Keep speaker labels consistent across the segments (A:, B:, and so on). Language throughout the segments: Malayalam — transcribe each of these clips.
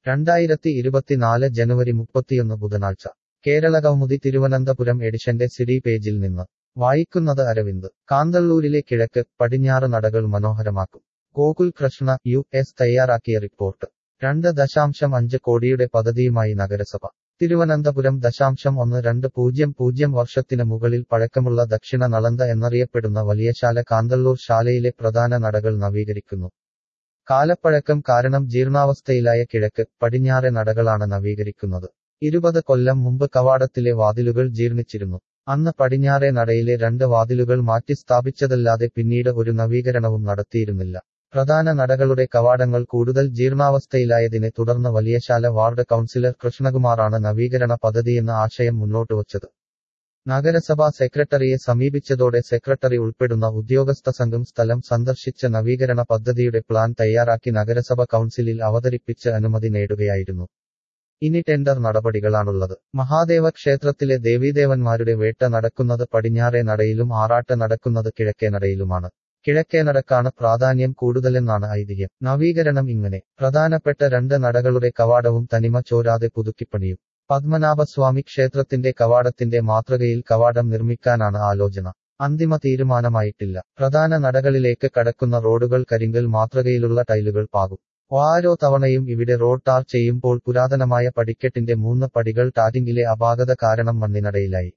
A: രണ്ടായിരത്തി ഇരുപത്തിനാല് ജനുവരി മുപ്പത്തിയൊന്ന് ബുധനാഴ്ച കേരളകൗമുദി തിരുവനന്തപുരം എഡിഷന്റെ സിഡി പേജിൽ നിന്ന് വായിക്കുന്നത് അരവിന്ദ് കാന്തള്ളൂരിലെ കിഴക്ക് പടിഞ്ഞാറ് നടകൾ മനോഹരമാക്കും ഗോകുൽ കൃഷ്ണ യു എസ് തയ്യാറാക്കിയ റിപ്പോർട്ട് രണ്ട് ദശാംശം അഞ്ച് കോടിയുടെ പദ്ധതിയുമായി നഗരസഭ തിരുവനന്തപുരം ദശാംശം ഒന്ന് രണ്ട് പൂജ്യം പൂജ്യം വർഷത്തിന് മുകളിൽ പഴക്കമുള്ള ദക്ഷിണ നളന്ദ എന്നറിയപ്പെടുന്ന വലിയശാല കാന്തള്ളൂർ ശാലയിലെ പ്രധാന നടകൾ നവീകരിക്കുന്നു കാലപ്പഴക്കം കാരണം ജീർണാവസ്ഥയിലായ കിഴക്ക് പടിഞ്ഞാറെ നടകളാണ് നവീകരിക്കുന്നത് ഇരുപത് കൊല്ലം മുമ്പ് കവാടത്തിലെ വാതിലുകൾ ജീർണിച്ചിരുന്നു അന്ന് പടിഞ്ഞാറെ നടയിലെ രണ്ട് വാതിലുകൾ മാറ്റി സ്ഥാപിച്ചതല്ലാതെ പിന്നീട് ഒരു നവീകരണവും നടത്തിയിരുന്നില്ല പ്രധാന നടകളുടെ കവാടങ്ങൾ കൂടുതൽ ജീർണാവസ്ഥയിലായതിനെ തുടർന്ന് വലിയശാല വാർഡ് കൗൺസിലർ കൃഷ്ണകുമാറാണ് നവീകരണ പദ്ധതിയെന്ന ആശയം മുന്നോട്ടുവച്ചത് നഗരസഭാ സെക്രട്ടറിയെ സമീപിച്ചതോടെ സെക്രട്ടറി ഉൾപ്പെടുന്ന ഉദ്യോഗസ്ഥ സംഘം സ്ഥലം സന്ദർശിച്ച നവീകരണ പദ്ധതിയുടെ പ്ലാൻ തയ്യാറാക്കി നഗരസഭ കൗൺസിലിൽ അവതരിപ്പിച്ച് അനുമതി നേടുകയായിരുന്നു ഇനി ടെൻഡർ നടപടികളാണുള്ളത് മഹാദേവ ക്ഷേത്രത്തിലെ ദേവീദേവന്മാരുടെ വേട്ട നടക്കുന്നത് പടിഞ്ഞാറേ നടയിലും ആറാട്ട് നടക്കുന്നത് കിഴക്കേ നടയിലുമാണ് കിഴക്കേ നടക്കാണ് പ്രാധാന്യം കൂടുതലെന്നാണ് ഐതിഹ്യം നവീകരണം ഇങ്ങനെ പ്രധാനപ്പെട്ട രണ്ട് നടകളുടെ കവാടവും തനിമ ചോരാതെ പുതുക്കിപ്പണിയും പത്മനാഭസ്വാമി ക്ഷേത്രത്തിന്റെ കവാടത്തിന്റെ മാതൃകയിൽ കവാടം നിർമ്മിക്കാനാണ് ആലോചന അന്തിമ തീരുമാനമായിട്ടില്ല പ്രധാന നടകളിലേക്ക് കടക്കുന്ന റോഡുകൾ കരിങ്കൽ മാതൃകയിലുള്ള ടൈലുകൾ പാകും ഓരോ തവണയും ഇവിടെ റോഡ് ടാർ ചെയ്യുമ്പോൾ പുരാതനമായ പടിക്കെട്ടിന്റെ മൂന്ന് പടികൾ ടാറ്റിംഗിലെ അപാകത കാരണം മണ്ണിനടയിലായി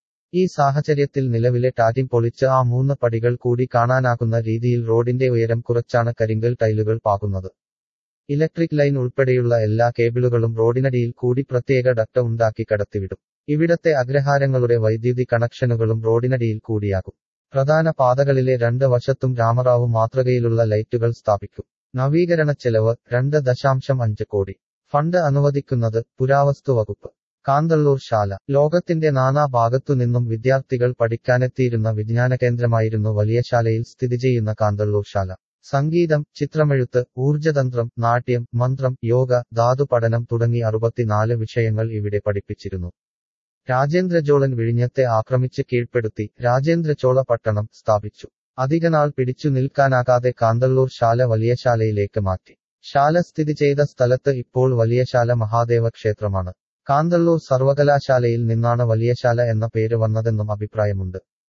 A: ഈ സാഹചര്യത്തിൽ നിലവിലെ ടാറ്റിംഗ് പൊളിച്ച് ആ മൂന്ന് പടികൾ കൂടി കാണാനാകുന്ന രീതിയിൽ റോഡിന്റെ ഉയരം കുറച്ചാണ് കരിങ്കൽ ടൈലുകൾ പാകുന്നത് ഇലക്ട്രിക് ലൈൻ ഉൾപ്പെടെയുള്ള എല്ലാ കേബിളുകളും റോഡിനടിയിൽ കൂടി പ്രത്യേക ഡക്ട ഉണ്ടാക്കി കടത്തിവിടും ഇവിടത്തെ അഗ്രഹാരങ്ങളുടെ വൈദ്യുതി കണക്ഷനുകളും റോഡിനടിയിൽ കൂടിയാകും പ്രധാന പാതകളിലെ രണ്ട് വശത്തും രാമറാവു മാതൃകയിലുള്ള ലൈറ്റുകൾ സ്ഥാപിക്കും നവീകരണ ചെലവ് രണ്ട് ദശാംശം അഞ്ച് കോടി ഫണ്ട് അനുവദിക്കുന്നത് പുരാവസ്തു വകുപ്പ് കാന്തള്ളൂർ ശാല ലോകത്തിന്റെ നാനാ ഭാഗത്തുനിന്നും വിദ്യാർത്ഥികൾ പഠിക്കാനെത്തിയിരുന്ന വിജ്ഞാന കേന്ദ്രമായിരുന്നു വലിയശാലയിൽ സ്ഥിതി ചെയ്യുന്ന കാന്തള്ളൂർ ശാല സംഗീതം ചിത്രമെഴുത്ത് ഊർജതന്ത്രം നാട്യം മന്ത്രം യോഗ ധാതു പഠനം തുടങ്ങി അറുപത്തിനാല് വിഷയങ്ങൾ ഇവിടെ പഠിപ്പിച്ചിരുന്നു രാജേന്ദ്രചോളൻ വിഴിഞ്ഞത്തെ ആക്രമിച്ച് കീഴ്പ്പെടുത്തി രാജേന്ദ്രചോള പട്ടണം സ്ഥാപിച്ചു അധികനാൾ പിടിച്ചു നിൽക്കാനാകാതെ കാന്തള്ളൂർ ശാല വലിയശാലയിലേക്ക് മാറ്റി ശാല സ്ഥിതി ചെയ്ത സ്ഥലത്ത് ഇപ്പോൾ വലിയശാല മഹാദേവ ക്ഷേത്രമാണ് കാന്തള്ളൂർ സർവകലാശാലയിൽ നിന്നാണ് വലിയശാല എന്ന പേര് വന്നതെന്നും അഭിപ്രായമുണ്ട്